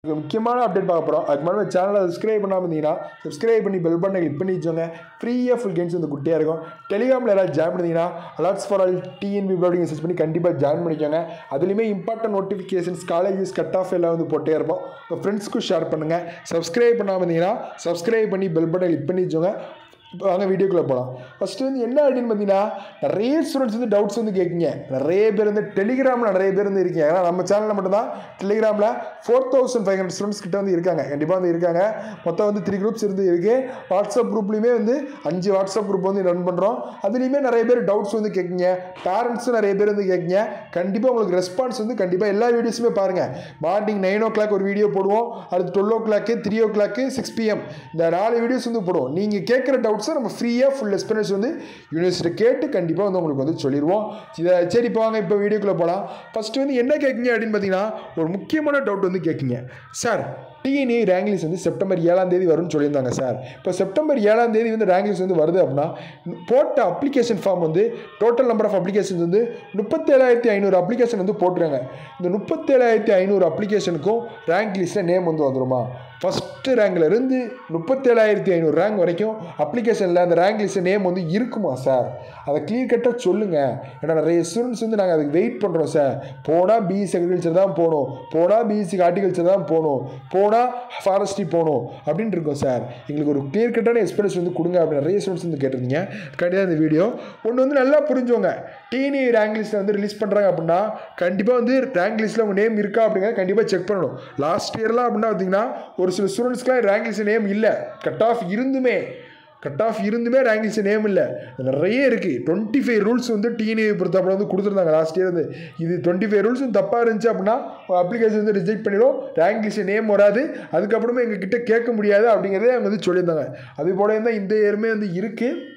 இது முக்கியமான அப்டேட் பார்க்க போகிறோம் அதுக்கு முன்னாடி சேனலை சப்ஸ்கிரைப் பண்ணாமல் இருந்தீங்கன்னா சப்ஸ்கிரைப் பண்ணி பெல் பண்ண கிளிக் பண்ணி வச்சோங்க ஃப்ரீயாக ஃபுல் கேம்ஸ் வந்து குட்டியாக இருக்கும் டெலிகிராமில் யாராவது ஜாயின் பண்ணிங்கன்னா அலர்ட்ஸ் ஃபார் ஆல் டிஎன்பி அப்படிங்க சர்ச் பண்ணி கண்டிப்பாக ஜாயின் பண்ணிக்கோங்க அதுலேயுமே important notifications colleges cut off எல்லாம் வந்து போட்டே இருப்போம் உங்கள் ஃப்ரெண்ட்ஸ்க்கும் ஷேர் பண்ணுங்கள் சப்ஸ்கிரைப் பண்ணாமல் இருந்தீங்கன்னா சப்ஸ்கிரைப் பண்ணி பெல் பண்ண கிளிக் பண்ணி வச்சோங்க இப்போ வாங்க வீடியோக்குள்ளே போகலாம் ஃபஸ்ட்டு வந்து என்ன அப்படின்னு பார்த்தீங்கன்னா நிறைய ஸ்டூடெண்ட்ஸ் வந்து டவுட்ஸ் வந்து கேட்குங்க நிறைய பேர் வந்து டெலிகிராமில் நிறைய பேர் வந்து இருக்கீங்க ஏன்னா நம்ம சேனலில் மட்டும்தான் டெலிகிராமில் four thousand five hundred students கிட்ட வந்து இருக்காங்க கண்டிப்பாக வந்து இருக்காங்க மொத்தம் வந்து த்ரீ குரூப்ஸ் இருந்து இருக்குது வாட்ஸ்அப் குரூப்லேயுமே வந்து அஞ்சு வாட்ஸ்அப் குரூப் வந்து ரன் பண்ணுறோம் அதுலேயுமே நிறைய பேர் டவுட்ஸ் வந்து கேட்குங்க பேரண்ட்ஸும் நிறைய பேர் வந்து கேட்குங்க கண்டிப்பாக உங்களுக்கு ரெஸ்பான்ஸ் வந்து கண்டிப்பாக எல்லா வீடியோஸுமே பாருங்கள் மார்னிங் நைன் ஓ கிளாக் ஒரு வீடியோ போடுவோம் அடுத்து twelve o'clock three o'clock six PM இந்த நாலு வீடியோஸ் வந்து போடுவோம் நீங்கள் கேட்குற டவுட்ஸை நம்ம ஃப்ரீயாக ஃபுல் எக்ஸ்பீரியன்ஸ் வந்து யூனிவர்சிட்டி கேட்டு கண்டிப்பாக வந்து உங்களுக்கு வந்து சொல்லிடுவோம் இதை சரி இப்போ வாங்க இப்போ வீடியோக்குள்ளே போகலாம் ஃபஸ்ட்டு வந்து என்ன கேட்குங்க அப்படின்னு பார்த்தீங்கன்னா ஒரு முக்கியமான டவுட் வந்து கேட்குங்க சார் டிஎன்ஏ ரேங்க் லிஸ்ட் வந்து செப்டம்பர் ஏழாம் தேதி வரும்னு சொல்லியிருந்தாங்க சார் இப்போ செப்டம்பர் ஏழாம் தேதி வந்து ரேங்க் லிஸ்ட் வந்து வருது அப்படின்னா போட்ட அப்ளிகேஷன் ஃபார்ம் வந்து டோட்டல் நம்பர் ஆஃப் அப்ளிகேஷன்ஸ் வந்து முப்பத்தேழாயிரத்தி ஐநூறு அப்ளிகேஷன் வந்து போட்டுருங்க இந்த முப்பத்தேழாயிரத்தி ஐநூறு அப்ளிகேஷனுக்கும் ரேங்க் லிஸ்ட்டில் நேம் வந்து வந்துருமா ஃபஸ்ட்டு ரேங்கில் இருந்து முப்பத்தேழாயிரத்தி ஐநூறு ரேங்க் வரைக்கும் அப்ளிகேஷனில் அந்த ரேங்க் லிஸ்ட் நேம் வந்து இருக்குமா சார் அதை கிளியர் கட்டாக சொல்லுங்கள் ஏன்னா நிறைய ஸ்டூடெண்ட்ஸ் வந்து நாங்கள் அதுக்கு வெயிட் பண்ணுறோம் சார் போனால் பிஎஸ்சி அக்ரிகல்ச்சர் தான் போகணும் போனால் பிஎஸ்சி ஹார்டிகல்ச்சர் தான் போகணும் போனால் ஃபாரஸ்ட்ரி போகணும் அப்படின்ட்டு இருக்கோம் சார் எங்களுக்கு ஒரு கிளியர் கட்டான எக்ஸ்பீரியன்ஸ் வந்து கொடுங்க அப்படின்னு நிறைய ஸ்டூடெண்ட்ஸ் வந்து கேட்டிருந்தீங்க கண்டிப்பாக இந்த வீடியோ ஒன்று வந்து நல்லா புரிஞ்சோங்க டிஎன்ஏ ரேங்க் லிஸ்ட்டை வந்து ரிலீஸ் பண்ணுறாங்க அப்படின்னா கண்டிப்பாக வந்து ரேங்க் லிஸ்ட்டில் உங்கள் நேம் இருக்கா அப்படிங்கிறத கண்டிப்பாக செக் பண்ணணும் லாஸ்ட் இயர்லாம் அப்படின்னா பார்த்தீங்கன்னா ஒரு சில ஸ்டூடெண்ட்ஸ்க்குலாம் ரேங்க் லிஸ்ட் நேம் இல்லை கட் ஆஃப் இருந்துமே கட் ஆஃப் இருந்துமே ரேங்க் லிஸ்ட் நேம் இல்லை நிறைய இருக்குது டுவெண்ட்டி ஃபைவ் ரூல்ஸ் வந்து டிஎன்ஏ பொறுத்தப்பட வந்து கொடுத்துருந்தாங்க லாஸ்ட் இயர் வந்து இது டுவெண்ட்டி ஃபைவ் ரூல்ஸ் தப்பாக இருந்துச்சு அப்படின்னா அப்ளிகேஷன் வந்து ரிஜெக்ட் பண்ணிடும் ரேங்க் லிஸ்ட் நேம் வராது அதுக்கப்புறமா எங்ககிட்ட கேட்க முடியாது அப்படிங்கிறதே அவங்க வந்து சொல்லியிருந்தாங்க அது போல தான் இந்த இயருமே வந்து இருக்குது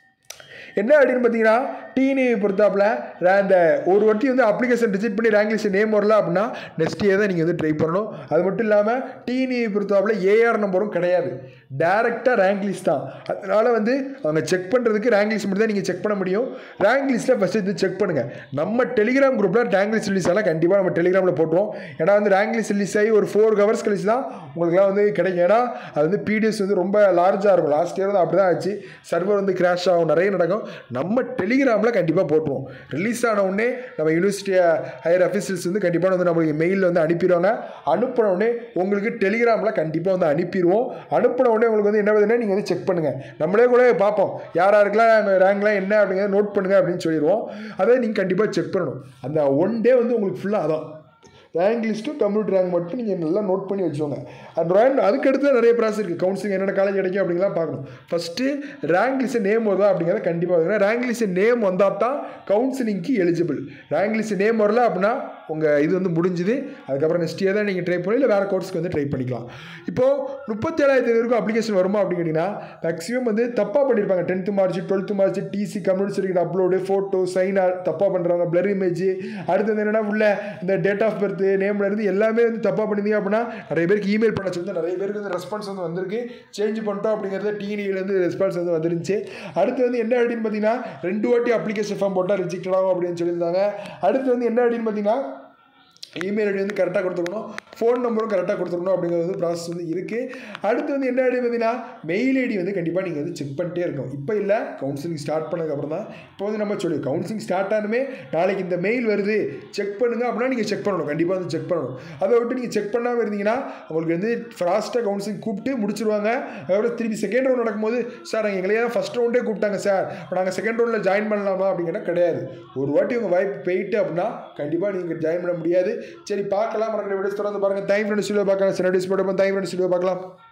என்ன அப்படின்னு பார்த்தீங்கன்னா டிஎன்ஏ பொறுத்தாப்புல அந்த ஒரு வாட்டி வந்து அப்ளிகேஷன் ரிஜெக்ட் பண்ணி ரேங்க் லிஸ்ட் நேம் வரல அப்படின்னா நெக்ஸ்ட் இயர் தான் நீங்கள் வந்து ட்ரை பண்ணணும் அது மட்டும் இல்லாமல் டிஎன்ஏ பொறுத்தாப்புல ஏஆர் நம்பரும் கிடையாது டேரெக்டாக ரேங்க் லிஸ்ட் தான் அதனால் வந்து அவங்க செக் பண்ணுறதுக்கு ரேங்க் லிஸ்ட் மட்டும் தான் நீங்கள் செக் பண்ண முடியும் ரேங்க் லிஸ்ட்டில் ஃபஸ்ட்டு இது செக் பண்ணுங்கள் நம்ம டெலிகிராம் குரூப்பில் ரேங்க் லிஸ்ட் ரிலீஸ் எல்லாம் கண்டிப்பாக நம்ம டெலிகிராமில் போட்டுருவோம் ஏன்னா வந்து ரேங்க் லிஸ்ட் ரிலீஸ் ஆகி ஒரு ஃபோர் ஹவர்ஸ் கழிச்சு தான் உங்களுக்குலாம் வந்து கிடைக்கும் ஏன்னா அது வந்து பிடிஎஸ் வந்து ரொம்ப லார்ஜாக இருக்கும் லாஸ்ட் இயர் வந்து அப்படி தான் ஆச்சு சர்வர் வந்து கிராஷ் ஆகும் நிறைய நடக்கும் நம்ம டெலிகிராமில் கண்டிப்பாக போட்டுருவோம் ரிலீஸ் ஆன உடனே நம்ம யூனிவர்சிட்டி ஹையர் அஃபீஷியல்ஸ் வந்து கண்டிப்பாக வந்து நம்மளுக்கு மெயில் வந்து அனுப்பிடுவாங்க அனுப்பின உடனே உங்களுக்கு டெலிகிராமில் கண்டிப்பாக வந்து அனுப்பிடுவோம் அனுப்பின உடனே உங்களுக்கு வந்து என்ன வருதுன்னா நீங்கள் வந்து செக் பண்ணுங்கள் நம்மளே கூட பார்ப்போம் யார் யாருக்கெல்லாம் ரேங்க்லாம் என்ன அப்படிங்கிறத நோட் பண்ணுங்கள் அப்படின்னு சொல்லிடுவோம் அதை நீங்கள் கண்டிப்பாக செக் பண்ணணும் அந்த ஒன் டே வந்து உங்களுக்கு ஃபுல்லாக அதான் ரேங்க் லிஸ்ட்டும் கம்ப்யூட்டர் ரேங்க் மட்டும் நீங்கள் நல்லா நோட் பண்ணி வச்சுக்கோங்க அந்த ரேங்க் அதுக்கடுத்து தான் நிறைய ப்ராசஸ் இருக்குது கவுன்சிலிங் என்னென்ன காலேஜ் கிடைக்கும் அப்படிங்கலாம் பார்க்கணும் ஃபஸ்ட்டு ரேங்க் லிஸ்ட் நேம் வருதா அப்படிங்கிறத கண்டிப்பாக வருங்க ரேங்க் லிஸ்ட் நேம் வந்தால் தான் கவுன்சிலிங்க்கு எலிஜிபிள் ரேங்க் லிஸ்ட் நேம் வரல அப்படின்னா உங்கள் இது வந்து முடிஞ்சுது அதுக்கப்புறம் நெக்ஸ்ட் இயர் தான் நீங்கள் ட்ரை பண்ணி இல்லை வேறு கோர்ஸ்க்கு வந்து ட்ரை பண்ணிக்கலாம் இப்போது முப்பத்தேழாயிரத்தி ஐநூறுக்கும் அப்ளிகேஷன் வருமா அப்படின்னு கேட்டிங்கன்னா மேக்ஸிமம் வந்து தப்பாக பண்ணியிருப்பாங்க tenth mark twelfth mark TC community certificate upload photo signature தப்பாக பண்ணுறாங்க பிளர் இமேஜ் அடுத்து வந்து என்னென்னா உள்ள இந்த டேட் ஆஃப் பர்த் நேம்ல இருந்து எல்லாமே வந்து தப்பாக பண்ணியிருந்தீங்க அப்படின்னா நிறைய பேருக்கு இமெயில் பண்ண சொல்லி நிறைய பேருக்கு வந்து ரெஸ்பான்ஸ் வந்து வந்திருக்கு சேஞ்ச் பண்ணிட்டோம் அப்படிங்கிறது டிஎன்இலேருந்து ரெஸ்பான்ஸ் வந்து வந்துருந்துச்சு அடுத்து வந்து என்ன அப்படின்னு பார்த்தீங்கன்னா ரெண்டு வாட்டி அப்ளிகேஷன் ஃபார்ம் போட்டால் ரிஜெக்ட் ஆகும் அப்படின்னு சொல்லியிருந்தாங்க அடுத்து வந்து என்ன அப்படின்னு பார்த்தீங்கன்னா இமெயில் ஐடி வந்து கரெக்டாக கொடுத்துருக்கணும் ஃபோன் நம்பரும் கரெக்டாக கொடுத்துருக்கணும் அப்படிங்கிறது வந்து ப்ராசஸ் வந்து இருக்குது அடுத்து வந்து என்ன ஐடி பார்த்தீங்கன்னா மெயில் ஐடி வந்து கண்டிப்பாக நீங்கள் வந்து செக் பண்ணிட்டே இருக்கணும் இப்போ இல்லை கவுன்சிலிங் ஸ்டார்ட் பண்ணதுக்கப்புறம் தான் இப்போ வந்து நம்ம சொல்லி கவுன்சிலிங் ஸ்டார்ட் ஆனுமே நாளைக்கு இந்த மெயில் வருது செக் பண்ணுங்கள் அப்படின்னா நீங்கள் செக் பண்ணணும் கண்டிப்பாக வந்து செக் பண்ணணும் அதை விட்டு நீங்கள் செக் பண்ணாமல் இருந்தீங்கன்னா உங்களுக்கு வந்து ஃபாஸ்ட்டாக கவுன்சிலிங் கூப்பிட்டு முடிச்சிருவாங்க அதுக்கப்புறம் திருப்பி செகண்ட் ரவுண்ட் நடக்கும்போது சார் எங்களையே ஃபஸ்ட் ரவுண்டே கூப்பிட்டாங்க சார் இப்போ நாங்கள் செகண்ட் ரவுண்டில் ஜாயின் பண்ணலாமா அப்படிங்கிற கிடையாது ஒரு வாட்டி உங்கள் வாய்ப்பு போயிட்டு அப்படின்னா கண்டிப்பாக நீங்கள் ஜாயின் பண்ண முடியாது சரி பார்க்கலாம் மறக்கிற வீடியோஸ் தொடர்ந்து பாருங்கள் தேங்க் ஃப்ரெண்ட்ஸ் வீடியோ பார்க்கலாம் சின்ன வீடியோஸ் போட்டு தேங்க் ஃப்ரெண்ட்ஸ் வீடியோ பார்க்கலாம்